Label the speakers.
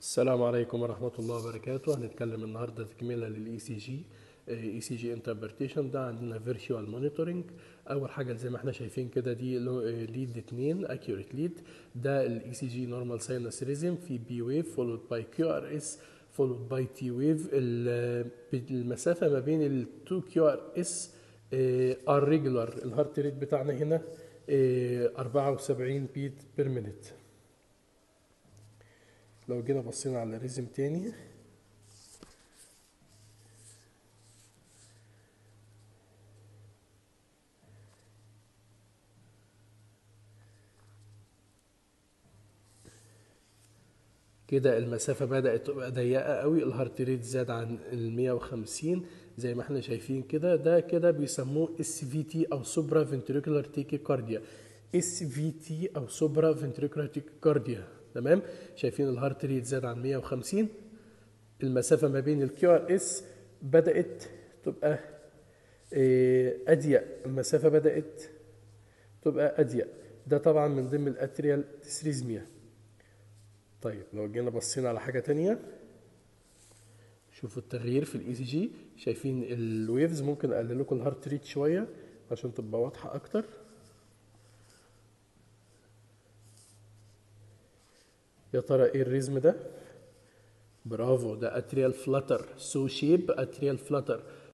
Speaker 1: السلام عليكم ورحمة الله وبركاته هنتكلم النهاردة تكملة للاي سي جي اي سي جي انتربريتيشن ده عندنا فيرتشوال مونيتورنج اول حاجه زي ما احنا شايفين كده دي ليد 2 اكيوريت ليد ده الاي سي جي نورمال ساينس ريزم في بي ويف فولود باي كيو ار اس فولود باي تي ويف المسافه ما بين التو كيو ار اس ار ريجولار الهارت ريت بتاعنا هنا 74 بيت بير مينيت لو جينا بصينا على ريزم تاني كده المسافة بدأت تبقى ضيقة قوي الهارت ريت زاد عن ال 150 زي ما احنا شايفين كده ده كده بيسموه اس في تي او سوبرا فنتريكولار تيكيكارديا اس في تي او سوبرا فنتريكولار تيكيكارديا تمام شايفين الهارت ريت زاد عن 150 المسافة ما بين الكيو ار اس بدأت تبقى أضيق المسافة بدأت تبقى أضيق ده طبعا من ضمن الاتريال ديسريزميا طيب لو جينا بصينا على حاجة تانية شوفوا التغيير في الاي سي جي شايفين الويفز ممكن اقلل لكم الهارت ريت شوية عشان تبقى واضحة اكتر يا ترى ايه الريزم ده برافو ده اتريال فلاتر سو شيب اتريال فلاتر